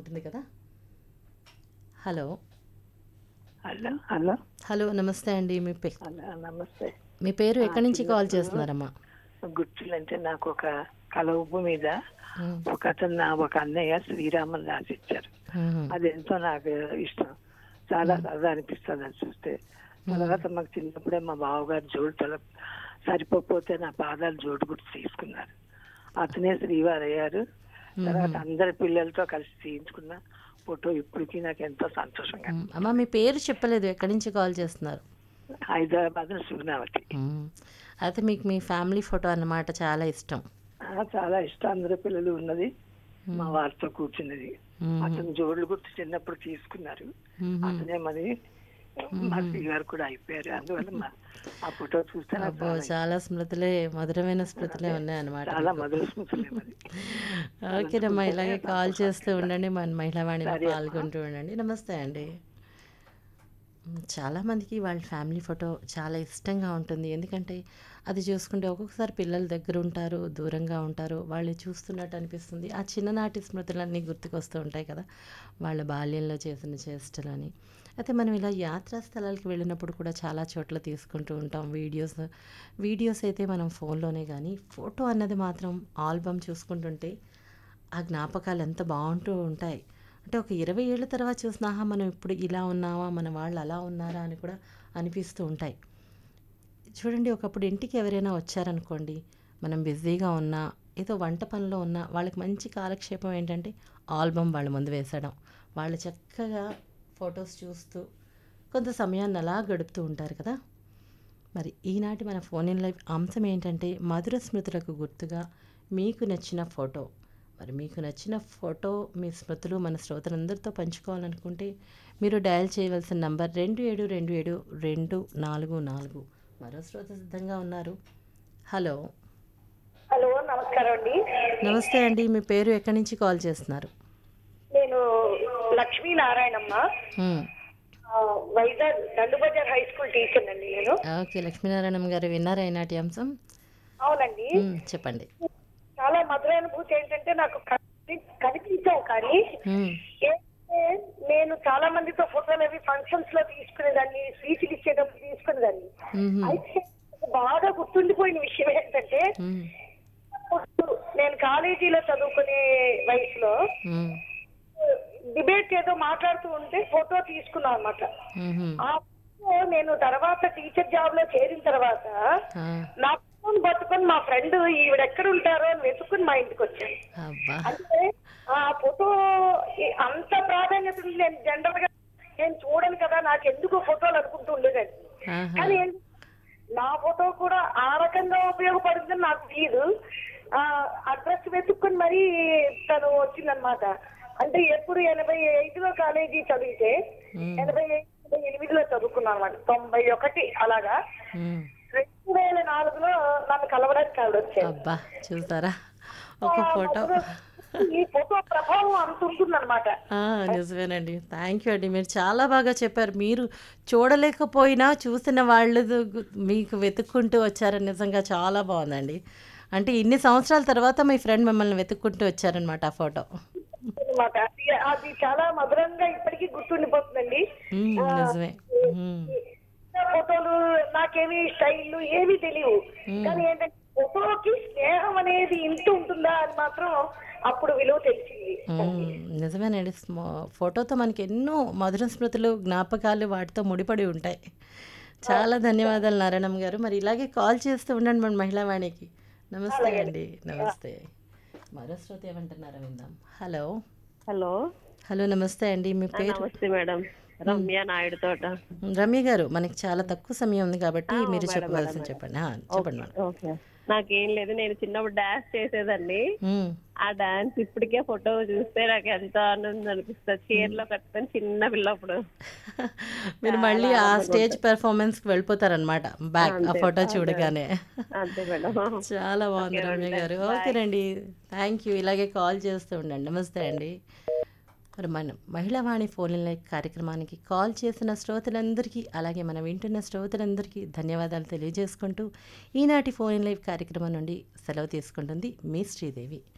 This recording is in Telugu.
ఉంటుంది కదా హలో హలో హలో హలో నమస్తే అండి మీ పే హలో నమస్తే మీ పేరు ఎక్కడి నుంచి కాల్ చేస్తున్నారమ్మా గుర్తులంటే నాకు ఒక కల ఉప్పు మీద మ్మ్. ఒక అతను నా ఒక అన్నయ్య శ్రీరామన్ రాసిచ్చారు మ్మ్. అది ఎంతో నాకు ఇష్టం చాలా సరదా అనిపిస్తుంది అది చూస్తే తర్వాత మాకు చిన్నప్పుడే మా బావగారు జోడు తల సరిపోతే నా పాదాలు జోడు గుర్తు తీసుకున్నారు అతనే శ్రీవారు అయ్యారు తర్వాత అందరి పిల్లలతో కలిసి తీయించుకున్న ఫోటో ఇప్పటికీ నాకు ఎంతో సంతోషంగా మ్మ్. అమ్మా మీ పేరు చెప్పలేదు ఎక్కడి నుంచి కాల్ చేస్తున్నారు హైదరాబాద్ సుగుణావతి మ్మ్. అయితే మీకు మీ ఫ్యామిలీ ఫోటో అన్నమాట చాలా ఇష్టం ఆ, చాలా ఇష్టం అందరి పిల్లలు ఉన్నది మా వారితో కూర్చున్నది మ్మ్. అతను జోడులు గుర్తు చిన్నప్పుడు తీసుకున్నారు మ్మ్. అతనే మరి మా గారు కూడా అయిపోయారు అందువల్ల మా ఆ ఫోటో చూస్తే నాకు అబ్బో చాలా స్మృతులే మధురమైన స్మృతులే ఉన్నాయి అన్నమాట చాలా మధుర స్మృతులే మరి ఓకేనమ్మా ఇలాగే కాల్ చేస్తూ ఉండండి మన మహిళా వాణిలో పాల్గొంటూ ఉండండి నమస్తే అండి మ్, చాలామందికి వాళ్ళ ఫ్యామిలీ ఫోటో చాలా ఇష్టంగా ఉంటుంది ఎందుకంటే అది చూసుకుంటే ఒక్కొక్కసారి పిల్లల దగ్గర ఉంటారు దూరంగా ఉంటారు వాళ్ళు చూస్తున్నట్టు అనిపిస్తుంది ఆ చిన్ననాటి స్మృతులన్నీ గుర్తుకొస్తూ ఉంటాయి కదా వాళ్ళ బాల్యంలో చేసిన చేష్టలని అయితే మనం ఇలా యాత్రా స్థలాలకు వెళ్ళినప్పుడు కూడా చాలా చోట్ల తీసుకుంటూ ఉంటాం వీడియోస్ వీడియోస్ అయితే మనం ఫోన్లోనే కానీ ఫోటో అన్నది మాత్రం ఆల్బమ్ చూసుకుంటుంటే ఆ జ్ఞాపకాలు ఎంత బాగుంటూ ఉంటాయి అంటే ఒక ఇరవై ఏళ్ళ తర్వాత చూసినా "ఆహా, మనం ఇప్పుడు ఇలా ఉన్నామా మన వాళ్ళు అలా ఉన్నారా అని కూడా అనిపిస్తూ ఉంటాయి చూడండి ఒకప్పుడు ఇంటికి ఎవరైనా వచ్చారనుకోండి మనం బిజీగా ఉన్నా ఏదో వంట పనిలో ఉన్నా వాళ్ళకి మంచి కాలక్షేపం ఏంటంటే ఆల్బమ్ వాళ్ళ ముందు వేసడం వాళ్ళు చక్కగా ఫొటోస్ చూస్తూ కొంత సమయాన్ని అలా గడుపుతూ ఉంటారు కదా మరి ఈనాటి మన ఫోన్ ఇన్ లైవ్ అంశం ఏంటంటే మధుర స్మృతులకు గుర్తుగా మీకు నచ్చిన ఫోటో మరి మీకు నచ్చిన ఫోటో మీ స్మృతులు మన శ్రోతలందరితో పంచుకోవాలనుకుంటే మీరు డయల్ చేయవలసిన నంబర్ రెండు ఏడు రెండు ఏడు రెండు నాలుగు నాలుగు మరో శ్రోత సిద్ధంగా ఉన్నారు హలో హలో నమస్కారం అండి నమస్తే అండి మీ పేరు ఎక్కడి నుంచి కాల్ చేస్తున్నారు నేను లక్ష్మీ నారాయణమ్మ హ్మ్. ఆ, Vizag Dandubazar high school teacher అండి నేను ఓకే లక్ష్మీనారాయణ గారు విన్నారా ఈనాటి అంశం అవునండి హ్మ్, చెప్పండి చాలా మధురానుభూతి ఏంటంటే నాకు కని- కనిపించావు కానీ హ్మ్, ఏంటంటే నేను చాలా మందితో ఫోటోలు అవి ఫంక్షన్స్ లో తీసుకునేదాన్ని స్వీట్లు ఇచ్చేటప్పుడు తీసుకునేదాన్ని హ్మ్, అయితే నాకు బాగా గుర్తుండిపోయిన విషయం ఏంటంటే హ్మ్, అప్పుడు నేను కాలేజీలో చదువుకునే వయసులో హ్మ్, డిబేట్ ఏదో మాట్లాడుతూ ఉంటే ఫోటో తీసుకున్నాం అనమాట హ్మ్, హ్మ్. ఆ ఫోటో నేను తర్వాత టీచర్ జాబ్ లో చేరిన తర్వాత ఆ, నా ఫోన్ పట్టుకొని మా ఫ్రెండ్ ఈవిడ ఎక్కడ ఉంటారో అని వెతుక్కుని మా ఇంటికి వచ్చాను అబ్బా అంటే ఆ ఫోటో ఈ- అంత ప్రాధాన్యత ఉంది నేను జనరల్ గా నేను చూడను కదా నాకు ఎందుకు ఫోటోలు అనుకుంటూ ఉండేదాన్ని ఆహా. కానీ ఏంటి, నా ఫోటో కూడా ఆ రకంగా ఉపయోగపడుతుందని నాకు తెలియదు ఆ అడ్రస్ వెతుక్కుని మరీ తను వచ్చిందనమాట అంటే ఎప్పుడు ఎనభై ఐదులో కాలేజీ చదివితే హ్మ్. ఎనభై ఐదు ఎనిమిదిలో చదువుకున్నాను అనమాట తొంభై ఒకటి అలాగా హ్మ్. రెండు వేల నాలుగులో నన్ను కలవడానికి ఆవిడ వచ్చారు అబ్బా చూసారా ఒక ఫోటో ఈ ఫోటో ప్రభావం అంత ఉంటుందన్నమాట ఆ, నిజమేనండి థ్యాంక్ యూ అండి మీరు చాలా బాగా చెప్పారు మీరు చూడలేకపోయినా చూసిన వాళ్ళు మీకు వెతుక్కుంటూ వచ్చారని నిజంగా చాలా బాగుందండి అంటే ఇన్ని సంవత్సరాల తర్వాత మీ ఫ్రెండ్ మిమ్మల్ని వెతుక్కుంటూ వచ్చారనమాట ఆ ఫోటో అన్నమాట అది అది చాలా మధురంగా ఇప్పటికీ గుర్తుండిపోతుందండి మ్మ్, నిజమే మ్మ్, ఆ ఫోటోలు నాకేమి స్టైల్ ఏమీ తెలియవు కానీ ఏంటంటే ఫోటోకి స్నేహం అనేది ఇంత ఉంటుందా అని మాత్రం అప్పుడు విలువ తెలిసింది మ్మ్, నిజమేనండి స్మో- ఫోటోతో మనకి ఎన్నో మధుర స్మృతులు జ్ఞాపకాలు వాటితో ముడిపడి ఉంటాయి చాలా ధన్యవాదాలు నారాయణమ్మ గారు మరి ఇలాగే కాల్ చేస్తూ ఉండండి మన మహిళా వాణికి నమస్తే అండి నమస్తే మరో శ్రోత ఏమంటున్నారో విందాం హలో హలో హలో నమస్తే అండి మీ పేరు నమస్తే మేడం రమ్య నాయుడు తోట రమ్య గారు మనకి చాలా తక్కువ సమయం ఉంది కాబట్టి మీరు చెప్పవలసిన చెప్పండి ఆ, చెప్పండి మేడం ఓకే నాకేం లేదు నేను చిన్నప్పుడు డాన్స్ చేసేదాన్ని మ్మ్. ఆ డాన్స్ ఇప్పటికే ఫోటో చూస్తే నాకు ఎంతో ఆనందం అనిపిస్తుంది చీరలో కట్టుకొని చిన్న పిల్లప్పుడు మీరు మళ్ళీ ఆ స్టేజ్ పెర్ఫార్మెన్స్కి వెళ్ళిపోతారనమాట బ్యాక్ ఆ ఫోటో చూడగానే అంతే మేడం చాలా బాగుంది రమ్య గారు ఓకేనండి థ్యాంక్ యూ ఇలాగే కాల్ చేస్తూ ఉండండి నమస్తే అండి మరి మన Mahila Vani phone in live కార్యక్రమానికి కాల్ చేసిన శ్రోతలందరికీ అలాగే మనం వింటున్న శ్రోతలందరికీ ధన్యవాదాలు తెలియజేసుకుంటూ ఈనాటి ఫోన్ ఇన్ లైవ్ కార్యక్రమం నుండి సెలవు తీసుకుంటుంది మీ శ్రీదేవి